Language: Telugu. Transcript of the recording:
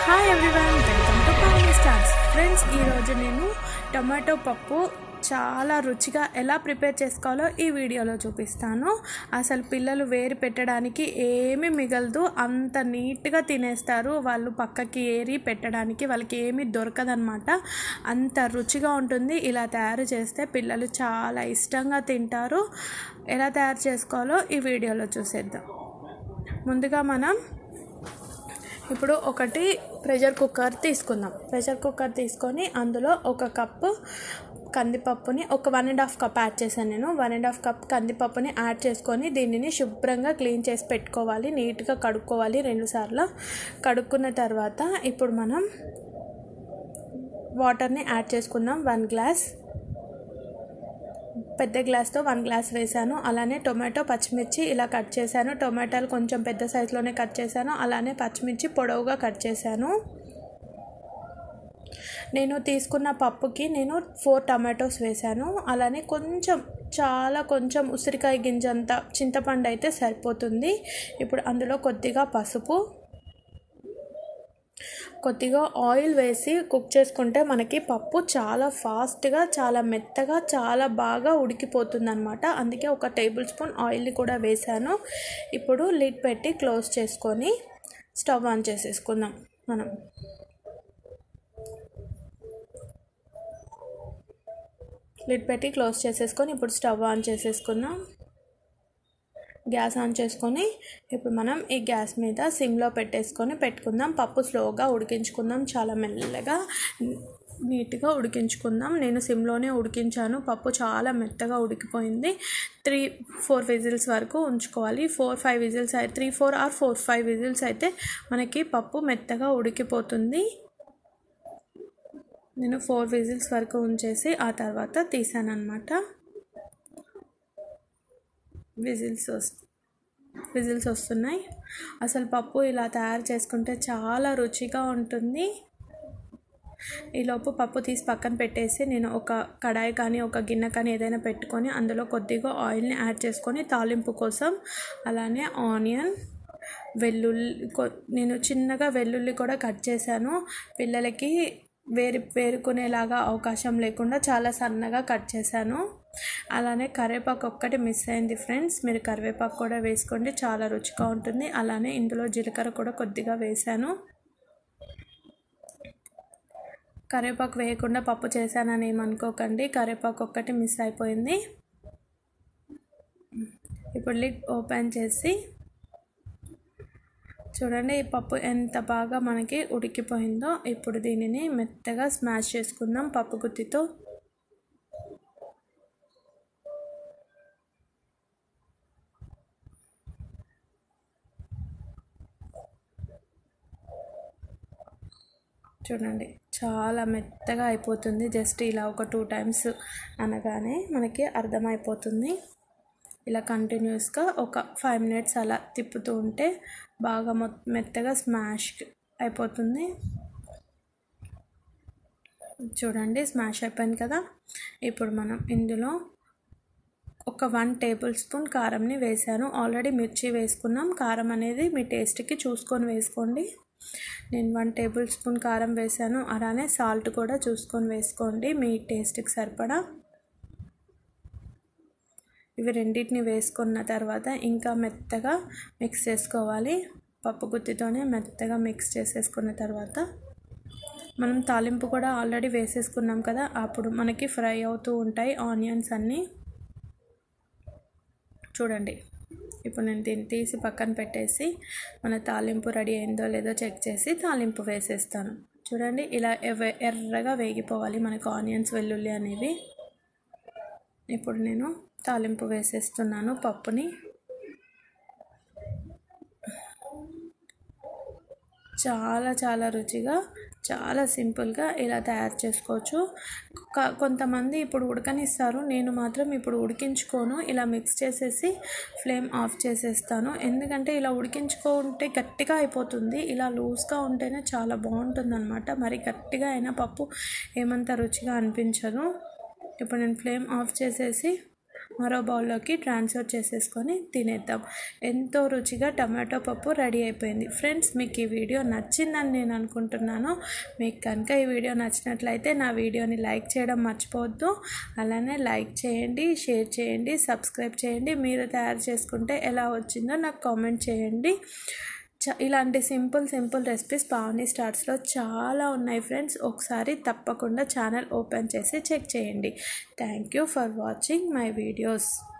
hi everyone welcome to Pavani stars friends ఈరోజు నేను టమాటో పప్పు చాలా రుచిగా ఎలా ప్రిపేర్ చేసుకోవాలో ఈ వీడియోలో చూపిస్తాను అసలు పిల్లలు వేరి పెట్టడానికి ఏమీ మిగలదు అంత నీట్గా తినేస్తారు వాళ్ళు పక్కకి ఏరి పెట్టడానికి వాళ్ళకి ఏమీ దొరకదనమాట అంత రుచిగా ఉంటుంది ఇలా తయారు చేస్తే పిల్లలు చాలా ఇష్టంగా తింటారు ఎలా తయారు చేసుకోవాలో ఈ వీడియోలో చూసేద్దాం ముందుగా మనం ఇప్పుడు ఒకటి ప్రెషర్ కుక్కర్ తీసుకుందాం ప్రెషర్ కుక్కర్ తీసుకొని అందులో ఒక కప్పు కందిపప్పుని ఒక one and half cup add చేశాను నేను వన్ అండ్ హాఫ్ కప్ కందిపప్పుని యాడ్ చేసుకొని దీనిని శుభ్రంగా క్లీన్ చేసి పెట్టుకోవాలి నీట్గా కడుక్కోవాలి రెండుసార్లు కడుక్కున్న తర్వాత ఇప్పుడు మనం వాటర్ని యాడ్ చేసుకుందాం వన్ గ్లాస్ పెద్ద గ్లాస్తో వన్ గ్లాస్ వేసాను అలానే టొమాటో పచ్చిమిర్చి ఇలా కట్ చేశాను టొమాటోలు కొంచెం పెద్ద సైజులోనే కట్ చేశాను అలానే పచ్చిమిర్చి పొడవుగా కట్ చేశాను నేను తీసుకున్న పప్పుకి నేను ఫోర్ టమాటోస్ వేశాను అలానే కొంచెం చాలా కొంచెం ఉసిరికాయ గింజంత చింతపండు అయితే సరిపోతుంది ఇప్పుడు అందులో కొద్దిగా పసుపు కొద్దిగా ఆయిల్ వేసి కుక్ చేసుకుంటే మనకి పప్పు చాలా ఫాస్ట్గా చాలా మెత్తగా చాలా బాగా ఉడికిపోతుంది అనమాట అందుకే ఒక టేబుల్ స్పూన్ ఆయిల్ని కూడా వేసాను ఇప్పుడు లిడ్ పెట్టి క్లోజ్ చేసుకొని స్టవ్ ఆన్ చేసేసుకుందాం మనం లిడ్ పెట్టి క్లోజ్ చేసేసుకొని ఇప్పుడు స్టవ్ ఆన్ చేసేసుకుందాం గ్యాస్ ఆన్ చేసుకొని ఇప్పుడు మనం ఈ గ్యాస్ మీద సిమ్లో పెట్టేసుకొని పెట్టుకుందాం పప్పు స్లోగా ఉడికించుకుందాం చాలా మెల్లగా నీట్గా ఉడికించుకుందాం నేను సిమ్లోనే ఉడికించాను పప్పు చాలా మెత్తగా ఉడికిపోయింది త్రీ ఫోర్ విజిల్స్ వరకు ఉంచుకోవాలి ఫోర్ ఫైవ్ విజిల్స్ అయితే three four or four five whistles అయితే మనకి పప్పు మెత్తగా ఉడికిపోతుంది నేను ఫోర్ విజిల్స్ వరకు ఉంచేసి ఆ తర్వాత తీసాను అనమాట విజిల్స్ వస్తు విజిల్స్ వస్తున్నాయి అసలు పప్పు ఇలా తయారు చేసుకుంటే చాలా రుచిగా ఉంటుంది ఈలోపు పప్పు తీసి పక్కన పెట్టేసి నేను ఒక కడాయి కానీ ఒక గిన్నె కానీ ఏదైనా పెట్టుకొని అందులో కొద్దిగా ఆయిల్ని యాడ్ చేసుకొని తాలింపు కోసం అలానే ఆనియన్ వెల్లుల్లి నేను చిన్నగా వెల్లుల్లి కూడా కట్ చేశాను పిల్లలకి వేరు వేరుకునేలాగా అవకాశం లేకుండా చాలా సన్నగా కట్ చేశాను అలానే కరివేపాకు ఒక్కటి మిస్ అయింది ఫ్రెండ్స్ మీరు కరివేపాకు కూడా వేసుకోండి చాలా రుచిగా ఉంటుంది అలానే ఇందులో జీలకర్ర కూడా కొద్దిగా వేశాను కరివేపాకు వేయకుండా పప్పు చేశానని ఏమనుకోకండి కరివేపాకు ఒక్కటి మిస్ అయిపోయింది ఇప్పుడు లిడ్ ఓపెన్ చేసి చూడండి ఈ పప్పు ఎంత బాగా మనకి ఉడికిపోయిందో ఇప్పుడు దీనిని మెత్తగా స్మాష్ చేసుకుందాం పప్పు గుత్తితో చూడండి చాలా మెత్తగా అయిపోతుంది జస్ట్ ఇలా ఒక టూ టైమ్స్ అనగానే మనకి అర్థమైపోతుంది ఇలా కంటిన్యూస్గా ఒక ఫైవ్ మినిట్స్ అలా తిప్పుతూ ఉంటే బాగా మొ మెత్తగా స్మాష్ అయిపోతుంది చూడండి స్మాష్ అయిపోయింది కదా ఇప్పుడు మనం ఇందులో ఒక వన్ టేబుల్ స్పూన్ కారంని వేసాను ఆల్రెడీ మిర్చి వేసుకున్నాం కారం అనేది మీ టేస్ట్కి చూసుకొని వేసుకోండి నేను వన్ టేబుల్ స్పూన్ కారం వేసాను అలానే సాల్ట్ కూడా చూసుకొని వేసుకోండి మీ టేస్ట్కి సరిపడా ఇవి రెండింటిని వేసుకున్న తర్వాత ఇంకా మెత్తగా మిక్స్ చేసుకోవాలి పప్పు గుత్తితోనే మెత్తగా మిక్స్ చేసేసుకున్న తర్వాత మనం తాలింపు కూడా ఆల్రెడీ వేసేసుకున్నాం కదా అప్పుడు మనకి ఫ్రై అవుతూ ఉంటాయి ఆనియన్స్ అన్నీ చూడండి ఇప్పుడు నేను దీన్ని తీసి పక్కన పెట్టేసి మన తాలింపు రెడీ అయిందో లేదో చెక్ చేసి తాలింపు వేసేస్తాను చూడండి ఇలా ఎర్రగా వేగిపోవాలి మనకు ఆనియన్స్ వెల్లుల్లి అనేవి ఇప్పుడు నేను తాలింపు వేసేస్తున్నాను పప్పుని చాలా చాలా రుచిగా చాలా సింపుల్గా ఇలా తయారు చేసుకోవచ్చు కొంతమంది ఇప్పుడు ఉడకనిస్తారు నేను మాత్రం ఇప్పుడు ఉడికించుకోను ఇలా మిక్స్ చేసేసి ఫ్లేమ్ ఆఫ్ చేసేస్తాను ఎందుకంటే ఇలా ఉడికించుకుంటే గట్టిగా అయిపోతుంది ఇలా లూజ్గా ఉంటేనే చాలా బాగుంటుంది అనమాట మరి గట్టిగా అయినా పప్పు ఏమంత రుచిగా అనిపించదు ఇప్పుడు నేను ఫ్లేమ్ ఆఫ్ చేసేసి మరో బౌల్లోకి ట్రాన్స్ఫర్ చేసేసుకొని తినేద్దాం ఎంతో రుచిగా టమాటో పప్పు రెడీ అయిపోయింది ఫ్రెండ్స్ మీకు ఈ వీడియో నచ్చిందని నేను అనుకుంటున్నాను మీకు కనుక ఈ వీడియో నచ్చినట్లయితే నా వీడియోని లైక్ చేయడం మర్చిపోవద్దు అలానే లైక్ చేయండి షేర్ చేయండి సబ్స్క్రైబ్ చేయండి మీరు తయారు చేసుకుంటే ఎలా వచ్చిందో నాకు కామెంట్ చేయండి చ ఇలాంటి సింపుల్ సింపుల్ రెసిపీస్ పావని స్టార్ట్స్లో చాలా ఉన్నాయి ఫ్రెండ్స్ ఒకసారి తప్పకుండా ఛానల్ ఓపెన్ చేసి చెక్ చేయండి thank you for watching my videos